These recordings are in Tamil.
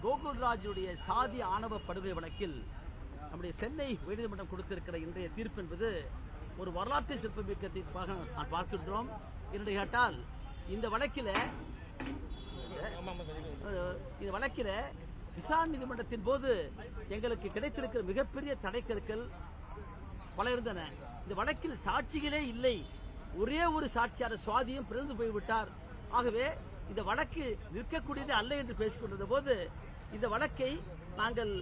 கோகுல்ராஜுடைய சாதி ஆணவ படுகொலை வழக்கில் நம்முடைய சென்னை உயர்நீதிமன்றம் கொடுத்திருக்கிற இன்றைய தீர்ப்பு என்பது ஒரு வரலாற்று சிறப்புமிக்க தீர்ப்பாக நான் பார்க்கின்றோம் என்று கேட்டால் இந்த வழக்கில அஹ், இந்த வழக்கில விசாரணை நீதிமன்றத்தின் போது எங்களுக்கு கிடைத்திருக்கிற மிகப்பெரிய தடைக்கற்கள் பல இருந்தன இந்த வழக்கில் சாட்சிகளே இல்லை ஒரே ஒரு சாட்சியான சுவாதியும் பிறந்து போய்விட்டார் ஆகவே இந்த வழக்கு நிற்கக்கூடியது அல்ல என்று பேசிக் கொண்டிருந்த போது இந்த வழக்கை நாங்கள்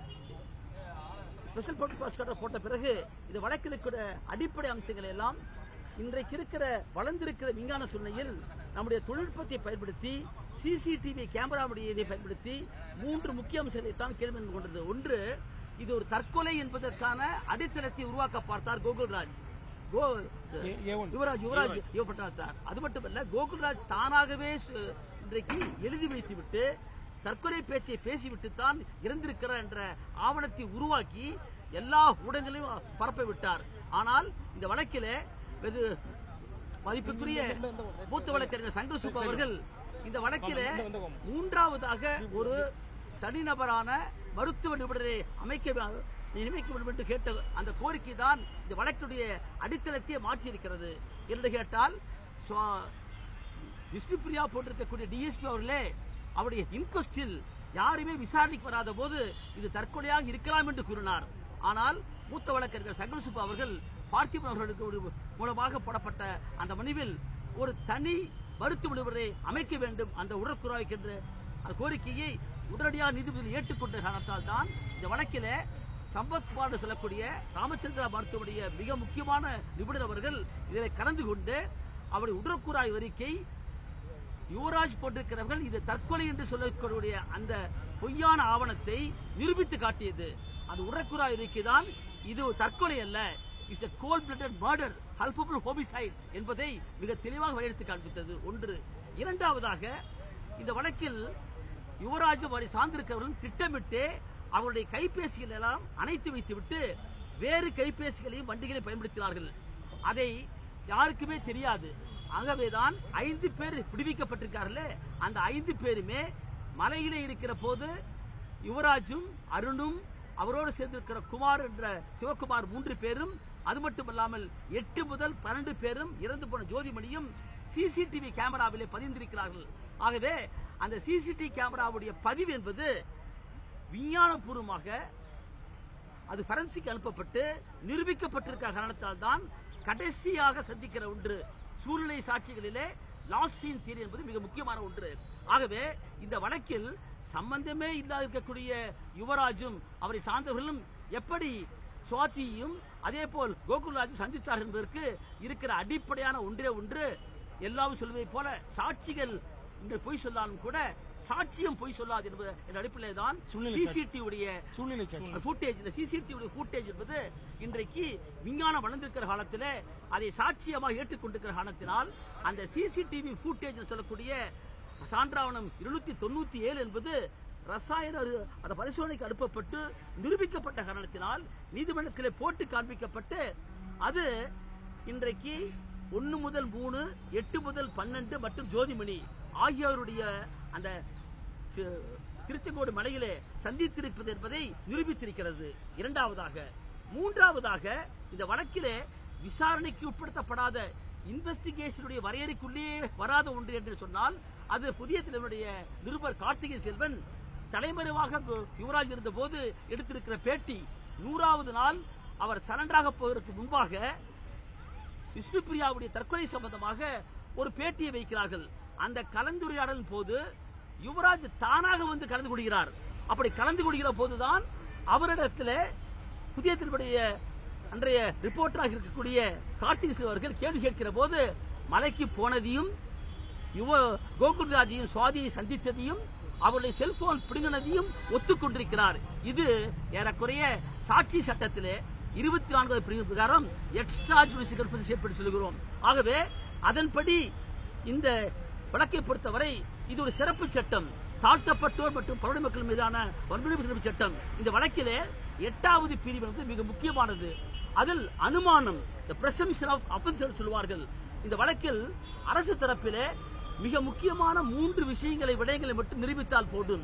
ஸ்பெஷல் கோர்ட் ப்ராசிக்யூட்டர் போட்ட பிறகு இந்த வழக்கில் இருக்கிற அடிப்படை அம்சங்களை எல்லாம் இன்றைக்கு இருக்கிற வளர்ந்திருக்கிற விஞ்ஞான சூழ்நிலையில் நம்முடைய தொழில்நுட்பத்தை பயன்படுத்தி சிசிடிவி கேமராவுடைய இதை பயன்படுத்தி மூன்று முக்கிய அம்சங்களை தான் கேள்வி கொண்டது ஒன்று இது ஒரு தற்கொலை என்பதற்கான அடித்தளத்தை உருவாக்க பார்த்தார் கோகுல்ராஜ் கோ ஏ- ஏவன். யுவராஜ் யுவராஜ் யுவப்பட்டார் அது மட்டுமல்ல கோகுல்ராஜ் தானாகவே சு- இன்றைக்கு எழுதி வைத்துவிட்டு தற்கொலை பேச்சை பேசிவிட்டு தான் இறந்திருக்கிறார் என்ற ஆவணத்தை உருவாக்கி எல்லா ஊடகங்களையும் பரப்ப விட்டார் ஆனால் இந்த வழக்கிலே வெகு மதிப்புக்குரிய மூத்த வழக்கறிஞர் சங்கர் அவர்கள் இந்த வழக்கிலே மூன்றாவதாக ஒரு தனிநபரான மருத்துவ நிபுணரை அமைக்க வே- நியமிக்க வேண்டும் என்று கேட்ட அந்த கோரிக்கை தான் இந்த வழக்குடைய அடித்தளத்தையே மாற்றியிருக்கிறது என்று கேட்டால் சுவா- விஷ்ணுபிரியா போட்டிருக்கக்கூடிய டிஎஸ்பி அவர்களே அவருடைய இன்கொஸ்டில் யாருமே விசாரணைக்கு வராத போது இது தற்கொலையாக இருக்கலாம் என்று கூறினார் ஆனால் மூத்த வழக்கறிஞர் சங்கரசுப்பு அவர்கள் பார்த்திபன் அவர்களுக்கு ஒரு மூலமாக போடப்பட்ட அந்த மனுவில் ஒரு தனி மருத்துவ நிபுணரை அமைக்க வேண்டும் அந்த உடற்குறாய்க்கு என்ற அந்த கோரிக்கையை உடனடியாக நீதிபதி ஏற்றுக்கொண்ட காரணத்தால் தான் இந்த வழக்கிலே சம்பத்குமார் என்று சொல்லக்கூடிய ராமச்சந்திரா மருத்துவடைய மிக முக்கியமான நிபுணர் அவர்கள் இதில் கலந்து கொண்டு அவருடைய உடற்குறாய் அறிக்கை யுவராஜ் போட்டிருக்கிறவர்கள் இது தற்கொலை என்று சொல்லக்கூடிய அந்த பொய்யான ஆவணத்தை நிரூபித்து காட்டியது அந்த உடற்குறாய் அறிக்கை தான் இது ஒரு தற்கொலை அல்ல it's a cold blooded murder culpable homicide என்பதை மிக தெளிவாக வலியுறுத்தி காண்பித்தது ஒன்று இரண்டாவதாக இந்த வழக்கில் யுவராஜும் அவரை சார்ந்திருக்கிறவர்களும் திட்டமிட்டு அவருடைய கைபேசிகள் எல்லாம் அணைத்து வைத்துவிட்டு வேறு கைபேசிகளையும் வண்டிகளை பயன்படுத்தினார்கள் அதை யாருக்குமே தெரியாது ஆகவேதான் ஐந்து பேர் விடுவிக்கப்பட்டிருக்கார்களே அந்த ஐந்து பேருமே மலையிலே இருக்கிற போது யுவராஜும் அருணும் அவரோடு சேர்ந்திருக்கிற குமார் என்ற சிவகுமார் மூன்று பேரும் அது மட்டுமல்லாமல் எட்டு முதல் பன்னெண்டு பேரும் இறந்து போன ஜோதிமணியும் சிசிடிவி கேமராவிலே பதிந்திருக்கிறார்கள் ஆகவே அந்த சிசிடிவி கேமராவுடைய பதிவு என்பது விஞ்ஞானபூர்வமாக அது பரன்சிக் அனுப்பப்பட்டு நிரூபிக்கப்பட்டிருக்க காரணத்தால் தான் கடைசியாக சந்திக்கிற ஒன்று சூழ்நிலை சாட்சிகளிலே லாஸ்ட் சீன் தியரி என்பது மிக முக்கியமான ஒன்று ஆகவே இந்த வழக்கில் சம்பந்தமே இல்லாத இருக்கக்கூடிய யுவராஜும் அவரை சார்ந்தவர்களும் எப்படி சுவாதியும் அதே போல் கோகுல்ராஜும் சந்தித்தார்கள் என்பதற்கு இருக்கிற அடிப்படையான ஒன்றே ஒன்று எல்லாரும் சொல்வதைப் போல சாட்சிகள் இன்று பொய் சொல்லாலும் கூட சாட்சியம் பொய் சொல்லாது என்பது என்ற அடிப்படையிலே தான் சூழ்நிலை சாட்சி. சிசிடிவி உடைய சூழ்நிலை சாட்சி ஃபுட்டேஜ் இந்த சிசிடிவி ஃபுட்டேஜ் என்பது இன்றைக்கு விஞ்ஞானம் வளர்ந்திருக்கிற காலத்தில் அதை சாட்சியமாக ஏற்றுக்கொண்டிருக்கிற காரணத்தினால் அந்த சிசிடிவி ஃபுட்டேஜ் சொல்லக்கூடிய சான்றாவணம் இருநூத்தி தொண்ணூத்தி ஏழு என்பது ரசாயன அரு- அந்த பரிசோதனைக்கு அனுப்பப்பட்டு நிரூபிக்கப்பட்ட காரணத்தினால் நீதிமன்றத்திலே போட்டு காண்பிக்கப்பட்டு அது இன்றைக்கு ஒன்னு முதல் மூணு எட்டு முதல் பன்னெண்டு மற்றும் ஜோதிமணி ஆகியோருடைய அந்த சி- திருச்செங்கோடு மலையிலே சந்தித்திருப்பது என்பதை நிரூபித்திருக்கிறது இரண்டாவதாக மூன்றாவதாக இந்த வழக்கிலே விசாரணைக்கு உட்படுத்தப்படாத இன்வெஸ்டிகேஷனுடைய வரையறைக்குள்ளேயே வராத ஒன்று என்று சொன்னால் அது புதிய தலைவருடைய நிருபர் கார்த்திகை செல்வன் தலைமறைவாக கு- யுவராஜ் இருந்த போது எடுத்திருக்கிற பேட்டி நூறாவது நாள் அவர் சரண்டராக போவதற்கு முன்பாக விஷ்ணுபிரியாவுடைய தற்கொலை சம்பந்தமாக ஒரு பேட்டியை வைக்கிறார்கள் அந்த கலந்துரையாடலின் போது யுவராஜ் தானாக வந்து கலந்து கொள்கிறார் அப்படி கலந்து கொள்கிற போதுதான் அவரிடத்தில் புதிய திருப்படைய அன்றைய ரிப்போர்ட்டராக இருக்கக்கூடிய கார்த்திக் சிங் அவர்கள் கேள்வி கேட்கிற போது மலைக்கு போனதையும் யுவ கோகுல்ராஜையும் சுவாதியை சந்தித்ததையும் அவருடைய செல்போன் பிடுங்கினதையும் ஒத்துக்கொண்டிருக்கிறார் இது ஏறக்குறைய சாட்சி சட்டத்திலே இருபத்தி நான்காவது பிரிவு பிரகாரம் எக்ஸ்ட்ரா ஜுடிஷியல் என்று சொல்கிறோம் ஆகவே அதன்படி இந்த வழக்கை பொறுத்தவரை இது ஒரு சிறப்பு சட்டம் தாழ்த்தப்பட்டோர் மற்றும் பழங்குடி மக்கள் மீதான வன்முறை சிறப்பு சட்டம் இந்த வழக்கிலே எட்டாவது பிரிவு வந்து மிக முக்கியமானது அதில் அனுமானம் the presumption of offense என்று சொல்வார்கள் இந்த வழக்கில் அரசு தரப்பிலே மிக முக்கியமான மூன்று விஷயங்களை விடயங்களை மட்டும் நிரூபித்தால் போதும்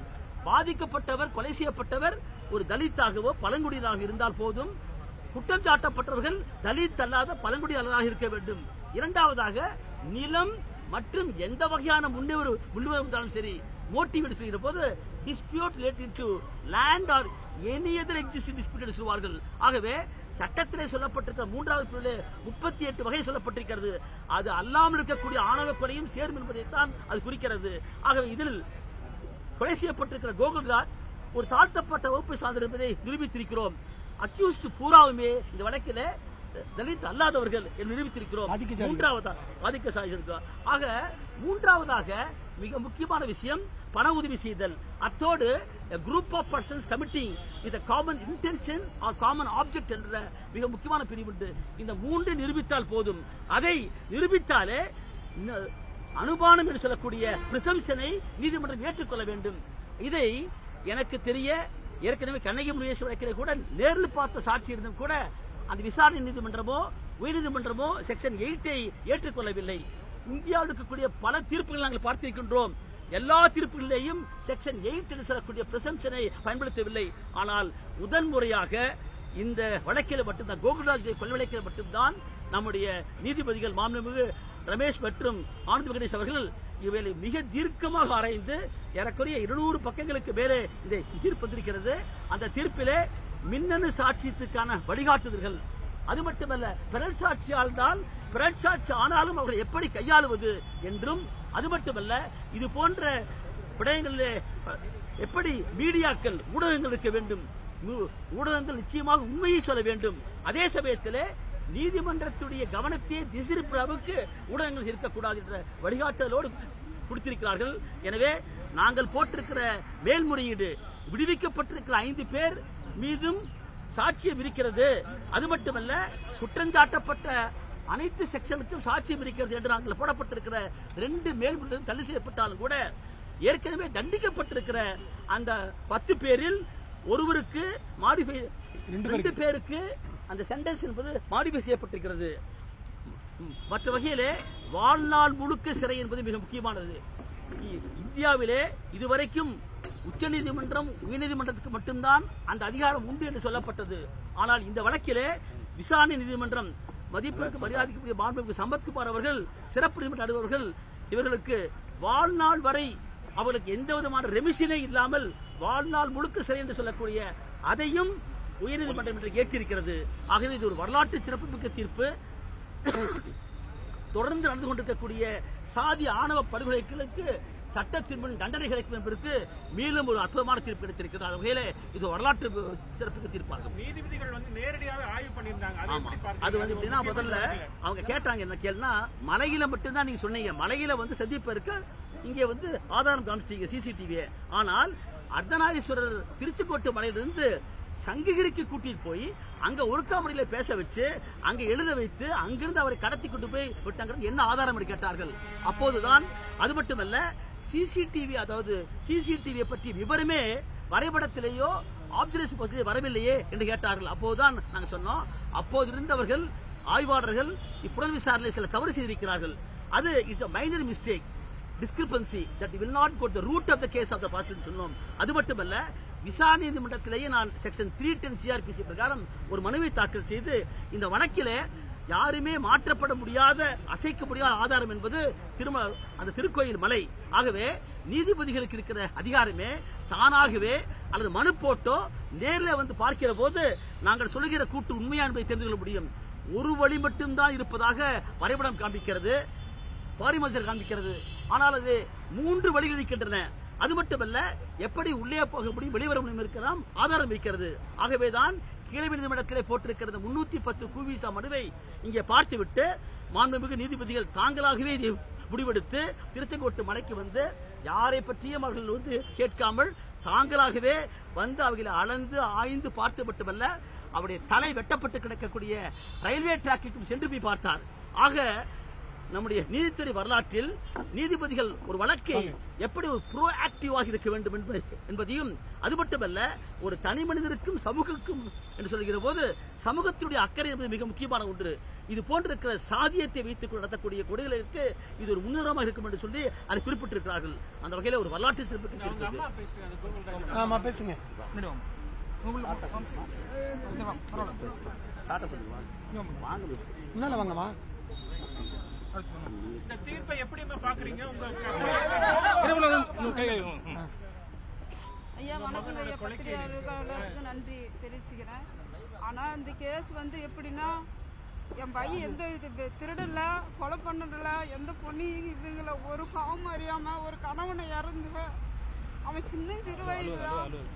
பாதிக்கப்பட்டவர் கொலை செய்யப்பட்டவர் ஒரு தலித்தாகவோ பழங்குடியினராக இருந்தால் போதும் குற்றம் சாட்டப்பட்டவர்கள் தலித் அல்லாத பழங்குடியினராக இருக்க வேண்டும் இரண்டாவதாக நிலம் மற்றும் எந்த வகையான முன்னேறு முன்னுரிமை இருந்தாலும் சரி மோட்டிவேட் செய்கிற போது dispute related to land or any other existing dispute சொல்வார்கள் ஆகவே சட்டத்திலே சொல்லப்பட்டிருக்கிற மூன்றாவது பிரிவிலே முப்பத்தி எட்டு வகை சொல்லப்பட்டிருக்கிறது அது அல்லாமல் இருக்கக்கூடிய ஆணவ கொலையும் சேரும் என்பதைத்தான் அது குறிக்கிறது ஆகவே இதில் கொலை செய்யப்பட்டிருக்கிற கோகுல்ராஜ் ஒரு தாழ்த்தப்பட்ட வகுப்பை சார்ந்தவர் என்பதை நிரூபித்திருக்கிறோம் அக்யூஸ்ட் பூராவுமே இந்த வழக்கில தலித் அல்லாதவர்கள் என்று நிரூபித்திருக்கிறோம் ஆதிக்க ஜாதிகள். மூன்றாவதா ஆதிக்க சாதிகள் ஆக மூன்றாவதாக மிக முக்கியமான விஷயம் பண உதவி செய்தல் அத்தோடு group of persons committing with common intention or common object என்ற மிக முக்கியமான பிரிவு உண்டு இந்த மூன்று நிரூபித்தால் போதும் அதை நிரூபித்தாலே இன்ன- அனுமானம் என்று சொல்லக்கூடிய பிரிசம்ஷனை நீதிமன்றம் ஏற்றுக்கொள்ள வேண்டும் இதை எனக்கு தெரிய ஏற்கனவே கண்ணகி முருகேசன் வழக்கிலே கூட நேரில் பார்த்த சாட்சி இருந்தும் கூட அந்த விசாரணை நீதிமன்றமோ உயர்நீதிமன்றமோ செக்ஷன் எயிட்டை ஏற்றுக்கொள்ளவில்லை இந்தியாவில் இருக்கக்கூடிய பல தீர்ப்புகள் நாங்கள் பார்த்திருக்கின்றோம் எல்லா தீர்ப்புகளிலேயும் செக்ஷன் எயிட் என்று சொல்லக்கூடிய பிரசம்சனை பயன்படுத்தவில்லை ஆனால் முதன் முறையாக இந்த வழக்கில் மட்டும்தான் கோகுல்ராஜ் கொலை வழக்கில் மட்டும்தான் நம்முடைய நீதிபதிகள் மாண்புமிகு ரமேஷ் மற்றும் ஆனந்த் வெங்கடேஷ் அவர்கள் இவைகளை மிக தீர்க்கமாக ஆராய்ந்து ஏறக்குறைய இருநூறு பக்கங்களுக்கு மேலே இந்த தீர்ப்பு வந்திருக்கிறது அந்த தீர்ப்பிலே மின்னணு சாட்சியத்துக்கான வழிகாட்டுதல்கள் அது மட்டுமல்ல பிறர் சாட்சியால் தான் பிறர் சாட்சி ஆனாலும் அவர்களை எப்படி கையாளுவது என்றும் அது மட்டுமல்ல இது போன்ற விடயங்களிலே எப்படி மீடியாக்கள் ஊடகங்கள் இருக்க வேண்டும் ஊ- ஊடகங்கள் நிச்சயமாக உண்மையை சொல்ல வேண்டும் அதே சமயத்திலே நீதிமன்றத்துடைய கவனத்தை திசிருப்பு அளவுக்கு ஊடகங்கள் இருக்கக்கூடாது என்ற வழிகாட்டலோடு கொடுத்திருக்கிறார்கள் எனவே நாங்கள் போட்டிருக்கிற மேல்முறையீடு விடுவிக்கப்பட்டிருக்கிற ஐந்து பேர் மீதும் சாட்சியம் இருக்கிறது அது மட்டுமல்ல குற்றஞ்சாட்டப்பட்ட அனைத்து செக்ஷனுக்கும் சாட்சியம் இருக்கிறது என்று நாங்கள் போடப்பட்டிருக்கிற ரெண்டு மேல்முறையும் தள்ளி செய்யப்பட்டாலும் கூட ஏற்கனவே தண்டிக்கப்பட்டிருக்கிற அந்த பத்து பேரில் ஒருவருக்கு மாடிஃபை ரெண்டு ரெண்டு பேருக்கு அந்த சென்டென்ஸ் என்பது மாடிஃபை செய்யப்பட்டிருக்கிறது ம், மற்ற வகையிலே வாழ்நாள் முழுக்க சிறை என்பது மிக முக்கியமானது இ- இந்தியாவிலே இதுவரைக்கும் உச்சநீதிமன்றம் உயர்நீதிமன்றத்துக்கு மட்டும்தான் அந்த அதிகாரம் உண்டு என்று சொல்லப்பட்டது ஆனால் இந்த வழக்கிலே விசாரணை நீதிமன்றம் மதிப்பிற்கு மரியாதைக்குரிய மாண்புமிகு சம்பத்குமார் அவர்கள் சிறப்பு நீதிமன்ற நடுவர்கள் இவர்களுக்கு வாழ்நாள் வரை அவர்களுக்கு எந்த விதமான ரெமிஷனே இல்லாமல் வாழ்நாள் முழுக்க சிறை என்று சொல்லக்கூடிய அதையும் உயர்நீதிமன்றம் இன்று ஏற்றிருக்கிறது ஆகவே இது ஒரு வரலாற்று சிறப்புமிக்க தீர்ப்பு தொடர்ந்து நடந்து கொண்டிருக்கக்கூடிய சாதி ஆணவ படுகொலைகளுக்கு சட்டத்தின் முன் தண்டனை கிடைக்கும் என்பதற்கு மேலும் ஒரு அற்புதமான தீர்ப்பு கிடைத்திருக்கிறது அந்த வகையில இது வரலாற்று சிறப்புக்கு தீர்ப்பாகும் நீதிபதிகள் வந்து நேரடியாக ஆய்வு பண்ணியிருந்தாங்க அதை எப்படி பார்க்கறீங்க? அது வந்து எப்படின்னா ஒரு முதல்ல முக்கியமான அவங்க கேட்டாங்க என்ன கேள்னா மலையில மட்டும்தான் நீங்க சொன்னீங்க மலையில வந்து சந்திப்பு இருக்க இங்க வந்து ஆதாரம் காமிச்சிட்டீங்க சிசிடிவி ஆனால் அர்த்தநாரீஸ்வரர் திருச்சிக்கோட்டு மலையிலிருந்து சங்ககிரிக்கு கூட்டிட்டு போய் அங்க ஒருக்காமடியில பேச வச்சு அங்க எழுத வைத்து அங்கிருந்து அவரை கடத்தி கொண்டு போய் விட்டாங்கிறது என்ன ஆதாரம் என்று கேட்டார்கள் அப்போதுதான் அது மட்டுமல்ல சிசிடிவி அதாவது சிசிடிவியை பற்றி விவரமே வரைபடத்திலேயோ ஆப்சர்வேஷன் பற்றி வரவில்லையே என்று கேட்டார்கள் அப்போதுதான் நாங்க சொன்னோம் அப்போது இருந்தவர்கள் ஆய்வாளர்கள் இப்புடன் விசாரணை சில தவறு செய்திருக்கிறார்கள் அது it's a minor mistake discrepancy that will not go to the root of the case of the prosecution சொன்னோம் அது மட்டுமல்ல விசாரணை நீதிமன்றத்திலேயே நான் செக்ஷன் த்ரீ டென் சிஆர்பிசி பிரகாரம் ஒரு மனுவை தாக்கல் செய்து இந்த வழக்கிலே யாருமே மாற்றப்பட முடியாத அசைக்க முடியாத ஆதாரம் என்பது திரும அந்த திருக்கோயில் மலை ஆகவே நீதிபதிகளுக்கு இருக்கிற அதிகாரமே தானாகவே அல்லது மனு போட்டோ நேரில் வந்து பார்க்கிற போது நாங்கள் சொல்லுகிற கூட்டு உண்மையா என்பதை தெரிந்து கொள்ள முடியும் ஒரு வழி மட்டும்தான் இருப்பதாக வரைபடம் காண்பிக்கிறது பாரிமஞ்சர் காண்பிக்கிறது ஆனால் அது மூன்று வழிகள் இருக்கின்றன அது மட்டுமல்ல எப்படி உள்ளே போக முடியும் வெளிவர முடியும் இருக்கலாம் ஆதாரம் வைக்கிறது ஆகவேதான் கீழமை நீதிமன்றத்திலே போட்டிருக்கிறது முன்னூத்தி பத்து கூவிசா மனுவை இங்கே பார்த்துவிட்டு மாண்புமிகு நீதிபதிகள் தாங்களாகவே இதை முடிவெடுத்து திருச்செங்கோட்டு மலைக்கு வந்து யாரை பற்றியும் அவர்கள் வந்து கேட்காமல் தாங்களாகவே வந்து அவர்களை அளந்து ஆய்ந்து பார்த்து மட்டுமல்ல அவருடைய தலை வெட்டப்பட்டு கிடக்கக்கூடிய ரயில்வே டிராக்கிற்கும் சென்று போய் பார்த்தார் ஆக நம்முடைய நீதித்துறை வரலாற்றில் நீதிபதிகள் ஒரு வழக்கை எப்படி ஒரு ப்ரோ ஆக்டிவாக இருக்க வேண்டும் என்ப- என்பதையும் அது மட்டுமல்ல ஒரு தனி மனிதருக்கும் சமூகக்கும் என்று சொல்கிற போது சமூகத்துடைய அக்கறை என்பது மிக முக்கியமான ஒன்று இது போன்றிருக்கிற சாதியத்தை வைத்துக் கொண்டு நடத்தக்கூடிய கொடைகளுக்கு இது ஒரு முன்னுதாரணமாக இருக்கும் என்று சொல்லி அதை குறிப்பிட்டிருக்கிறார்கள் அந்த வகையில் ஒரு வரலாற்று சிறப்புக்கு அவங்க இருக்கிறது அம்மா பேசுறாங்க கோகுல்ராஜ் ஆமா பேசுங்க சாட்ட சொல்லுவா வாங்க முன்னால வாங்கம்மா இந்த தீர்ப்பை எப்படிமா பாக்குறீங்க உங்க ஐயா வணக்கம் ஐயா பத்திரிகையாளர்களுக்கு நன்றி தெரிவிச்சுக்கிறேன் ஆனா இந்த கேஸ் வந்து எப்படின்னா என் பையன் எந்த இது வி- திருடல கொலை பண்ணதில்ல எந்த பொண்ணையும் இதுங்கள ஒரு பாவம் அறியாம ஒரு கணவனை இறந்து அவன் சின்ன சிறு வயதுல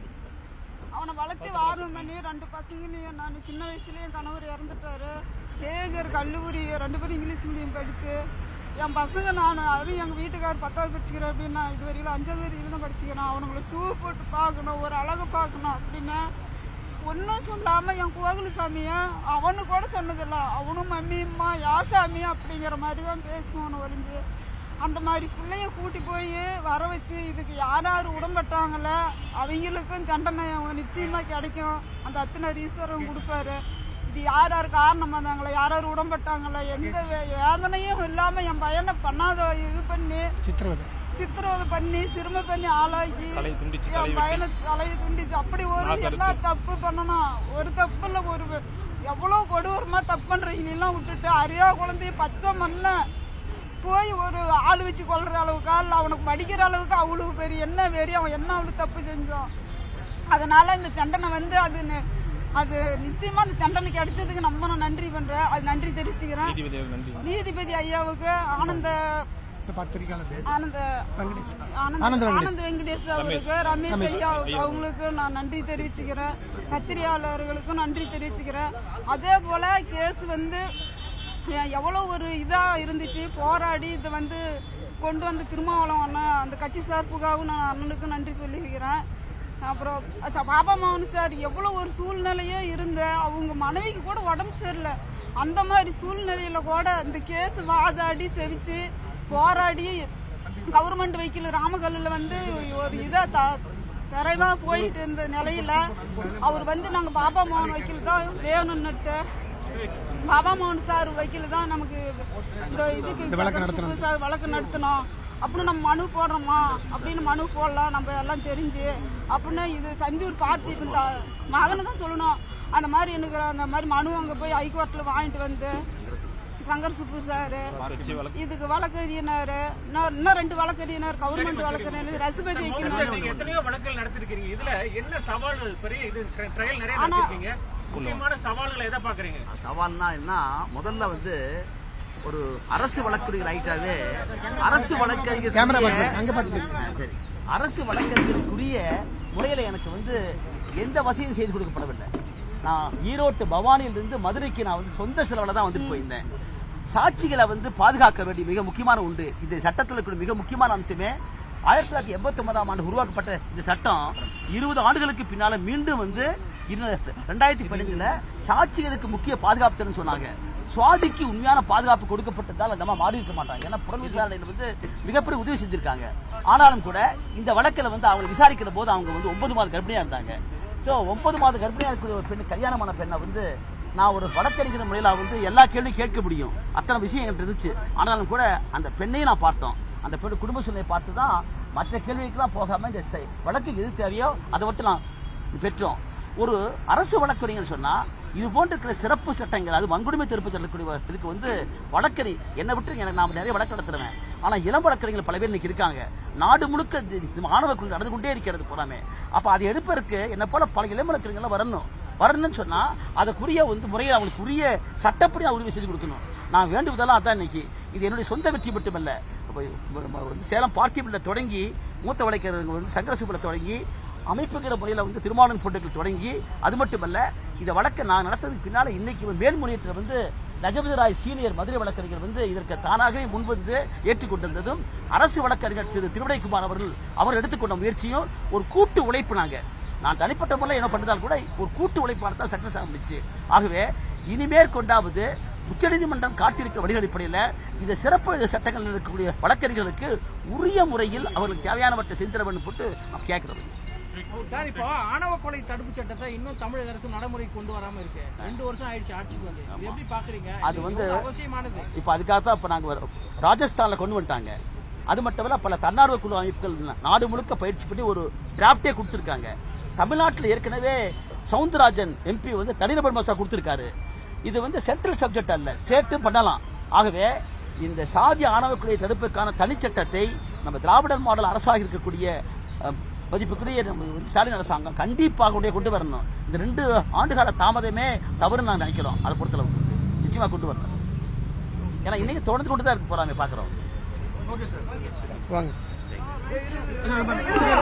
அவனை வளர்த்து ஆர்வம் பண்ணி ரெண்டு பசங்களையும் நான் சின்ன வயசுலயே என் கணவர் இறந்துட்டாரு தேஜர் கல்லூரி ரெண்டு பேரும் இங்கிலீஷ் மீடியம் படிச்சு என் பசங்க நான் அதுவும் எங்கள் வீட்டுக்கார் பத்தாவது படிச்சுக்கிறேன் அப்படின்னு நான் இது வரையிலும் அஞ்சாவது வரையிலும் தான் படிச்சுக்கிறேன் அவனுங்களை ஷூ போட்டு பார்க்கணும் ஒரு அழகை பார்க்கணும் அப்படின்னு ஒன்றும் சொல்லாமல் என் கோகுல சாமியை அவனு கூட சொன்னதில்ல அவனும் மம்மியம்மா யாசாமி அப்படிங்கிற மாதிரி தான் பேசுவான் ஒளிஞ்சு அந்த மாதிரி பிள்ளைய கூட்டி போய் வர வச்சு இதுக்கு யார் யார் உடம்பட்டாங்கல்ல அவங்களுக்கும் தண்டனை நிச்சயமா கிடைக்கும் அந்த அத்தனை ஈஸ்வரன் கொடுப்பாரு இது யார் யார் காரணம் வந்தாங்களே யார் யார் உடம்பட்டாங்கல்ல எந்த வே- வேதனையும் இல்லாம என் பையனை பண்ணாத இது பண்ணி சித்திரவதை சித்திரவதை பண்ணி சிறுமை பண்ணி ஆளாக்கி என் பையனை தலையை துண்டிச்சு அப்படி ஒரு எல்லா தப்பு பண்ணணும் ஒரு தப்பு இல்ல ஒரு எவ்வளவு கொடூரமா தப்பு பண்றீங்க எல்லாம் விட்டுட்டு அறியா குழந்தைய பச்சை மண்ண போய் ஒரு ஆள் வச்சு கொள்ற அளவுக்கா இல்ல அவனுக்கு படிக்கிற அளவுக்கு அவ்வளவு பெரிய என்ன வெறி அவன் என்ன அவ்வளவு தப்பு செஞ்சான் அதனால இந்த தண்டனை வந்து அது நி- அது நிச்சயமா அந்த தண்டனை கிடைச்சதுக்கு நம்ம நான் நன்றி பண்றேன் அது நன்றி தெரிவிச்சுக்கிறேன் நீதிபதி ஐயாவுக்கு ஆனந்த இந்த பத்திரிக்கையாளர் ஆனந்த வெங்கடேஷ் ஆனந்த் ஆனந்த வெங்கடேஷ். ஆனந்த் வெங்கடேஷ் அவருக்கு ரமேஷ் ஐயா அவங்களுக்கு நான் நன்றி தெரிவிச்சுக்கிறேன் பத்திரிகையாளர்களுக்கும் நன்றி தெரிவிச்சுக்கிறேன் அதே போல கேஸ் வந்து எ- எவ்வளவு ஒரு இதா இருந்துச்சு போராடி இதை வந்து கொண்டு வந்து திருமாவளம் அண்ணன் அந்த கட்சி சார்புக்காகவும் நான் அண்ணனுக்கு நன்றி சொல்லிக்கிறேன் அப்புறம் அச்சா, பாபா மோகன் சார் எவ்வளோ ஒரு சூழ்நிலையே இருந்த அவங்க மனைவிக்கு கூட உடம்பு சரியில்லை அந்த மாதிரி சூழ்நிலையில கூட இந்த கேஸ் வாதாடி செவிச்சு போராடி கவர்மெண்ட் வைக்கல ராமகல்லில் வந்து ஒரு இதா த தரைவா போயிட்டு இருந்த நிலையில அவர் வந்து நாங்க பாபா மோகன் வக்கீல் தான் வேணும்னுட்டு பாபா மோகன் சார் வக்கீல் தான் நமக்கு இந்த இதுக்கு வழக்கு நடத்தணும். சுப்பு சார் வழக்கு நடத்தணும் அப்படின்னு நம்ம மனு போடுறோமா அப்படின்னு மனு போடலாம் நம்ம எல்லாம் தெரிஞ்சு அப்படின்னு இது சந்தூர் பார்த்து இந்த மகனை தான் சொல்லணும் அந்த மாதிரி எனக்கு அந்த மாதிரி மனு அங்கே போய் ஹைகோர்ட்டில் வாங்கிட்டு வந்து சங்கர் சுப்பு சார் இதுக்கு வழக்கறிஞர் இன்னும் இன்னும் ரெண்டு வழக்கறிஞர் கவர்மெண்ட் வழக்கறிஞர் ரசுபதி நீங்க வைக்கணும் எத்தனையோ வழக்குகள் நடத்திருக்கீங்க இதுல என்ன சவால்கள் பெரிய இது ட்ரையல் நிறைய நடத்திருக்கீங்க முக்கியமான சவால்களை எதை பாக்குறீங்க சவால்னா என்ன முதல்ல வந்து ஒரு அரசு வழக்கறிஞர் ஆயிட்டாவே அரசு வழக்கறிஞர் கேமரா பார்த்து அங்க பார்த்து பேசு ஆ, சரி அரசு வழக்கறிஞருக்குரிய முறையில எனக்கு வந்து எந்த வசதியும் செய்து கொடுக்கப்படவில்லை நான் ஈரோட்டு பவானியிலிருந்து மதுரைக்கு நான் வந்து சொந்த செலவுல தான் வந்துட்டு போயிருந்தேன் சாட்சிகளை வந்து பாதுகாக்க வேண்டிய மிக முக்கியமான உண்டு இந்த சட்டத்தில் இருக்கிற மிக முக்கியமான அம்சமே ஆயிரத்தி தொள்ளாயிரத்தி எண்பத்தி ஒன்பதாம் ஆண்டு உருவாக்கப்பட்ட இந்த சட்டம் இருபது ஆண்டுகளுக்கு பின்னால மீண்டும் வந்து இரு- ரெண்டாயிரத்தி பதினஞ்சுல சாட்சிகளுக்கு முக்கிய பாதுகாப்பு தரும்னு சொன்னாங்க சுவாதிக்கு உண்மையான பாதுகாப்பு கொடுக்கப்பட்டதால் அந்த அம்மா மாறி இருக்க மாட்டாங்க ஏன்னா புலன் விசாரணையில் வந்து மிகப்பெரிய உதவி செஞ்சிருக்காங்க ஆனாலும் கூட இந்த வழக்கில் வந்து அவங்க விசாரிக்கிற போது அவங்க வந்து ஒன்பது மாத கர்ப்பிணியா இருந்தாங்க ஸோ ஒன்பது மாத கர்ப்பிணியா இருக்கிற ஒரு பெண் கல்யாணமான பெண்ணை வந்து நான் ஒரு வழக்கறிஞர் முறையில் வந்து எல்லா கேள்வியும் கேட்க முடியும் அத்தனை விஷயம் என்கிட்ட இருந்துச்சு ஆனாலும் கூட அந்த பெண்ணையும் நான் பார்த்தோம் அந்த பெண் குடும்ப சூழ்நிலை பார்த்து தான் மற்ற கேள்விக்கெல்லாம் போகாம இந்த செ- வழக்குக்கு எது தேவையோ அதை மட்டும் நான் பெற்றோம் ஒரு அரசு வழக்கறிஞர் சொன்னா இது போன்ற இருக்கிற சிறப்பு சட்டங்கள் அது வன்கொடுமை தடுப்பு சட்டக்கூடிய இதுக்கு வந்து வழக்கறி என்னை விட்டு எனக்கு நான் நிறைய வழக்கு நடத்துறேன் ஆனா இளம் வழக்கறிஞர்கள் பல பேர் இன்னைக்கு இருக்காங்க நாடு முழுக்க இது- இது மாணவ குழு நடந்து கொண்டே இருக்கிறது பூராமே அப்ப அதை எடுப்பதற்கு என்ன போல பல இளம் வழக்கறிஞர்கள் வரணும் வரணும்னு சொன்னா அதுக்குரிய வந்து முறையை அவங்களுக்கு உரிய சட்டப்படி நான் உரிமை செய்து கொடுக்கணும் நான் வேண்டுவதெல்லாம் அதான் இன்னைக்கு இது என்னுடைய சொந்த வெற்றி மட்டுமல்ல அப்ப நம்ம வந்து சேலம் பார்த்திபில் தொடங்கி மூத்த வழக்கறிஞர்கள் வந்து சங்கரசுப்பில் தொடங்கி அமைப்புங்கிற முறையில் வந்து திருமாவளவன் போட்டுகள் தொடங்கி அது மட்டுமல்ல இந்த வழக்கை நான் நடத்ததுக்கு பின்னால இன்னைக்கு மேல்முறையீட்டில் வந்து நஜபதி ராய் சீனியர் மதுரை வழக்கறிஞர் வந்து இதற்கு தானாகவே முன்வந்து ஏற்றுக்கொண்டிருந்ததும் அரசு வழக்கறிஞர் திரு திருவிடைக்குமார் அவர்கள் அவர் எடுத்துக்கொண்ட முயற்சியும் ஒரு கூட்டு உழைப்பு நாங்க நான் தனிப்பட்ட முறையில் என்ன பண்ணதால் கூட ஒரு கூட்டு உழைப்பான தான் சக்சஸ் ஆக முடிச்சு ஆகவே இனிமேற் கொண்டாவது உச்சநீதிமன்றம் காட்டியிருக்கிற வழிகள் அடிப்படையில் இந்த சிறப்பு சட்டங்கள் இருக்கக்கூடிய வழக்கறிஞர்களுக்கு உரிய முறையில் அவர்களுக்கு தேவையானவற்றை செஞ்சிட வேண்டும் போட்டு நாம் கேட்கிறோம் சார் இப்போ ஆணவ கொலை தடுப்பு சட்டத்தை இன்னும் தமிழக அரசு நடைமுறைக்கு கொண்டு வராம இருக்கு ரெண்டு வருஷம் ஆயிடுச்சு ஆட்சிக்கு வந்து இது எப்படி பாக்குறீங்க அது வந்து எவ்வளவு அவசியமானது இப்போ அதுக்காக தான் இப்போ நாங்கள் ராஜஸ்தான்ல கொண்டு வந்துட்டாங்க அது மட்டும் இல்ல பல தன்னார்வ குழு அமைப்புகள் நாடு முழுக்க பயிற்சி பண்ணி ஒரு டிராப்டே கொடுத்துருக்காங்க தமிழ்நாட்டில் ஏற்கனவே சவுந்தரராஜன் எம்பி வந்து தனிநபர் மசா கொடுத்துருக்காரு இது வந்து சென்ட்ரல் சப்ஜெக்ட் அல்ல ஸ்டேட்டும் பண்ணலாம் ஆகவே இந்த சாதி ஆணவ கொலையை தடுப்புக்கான தனிச்சட்டத்தை நம்ம திராவிடர் மாடல் அரசாக இருக்கக்கூடிய அஹ், மதிப்புக்குரிய நம்ம ஸ்டாலின் அரசாங்கம் கண்டிப்பாக உடைய கொண்டு வரணும் இந்த ரெண்டு ஆண்டுகால தாமதமே தவறு நான் நினைக்கிறோம் அதை பொறுத்தளவுக்கு நிச்சயமா கொண்டு வரணும் ஏன்னா இன்னைக்கு தொடர்ந்து கொண்டு தான் இருக்கு போறாங்க பாக்குறோம் வாங்க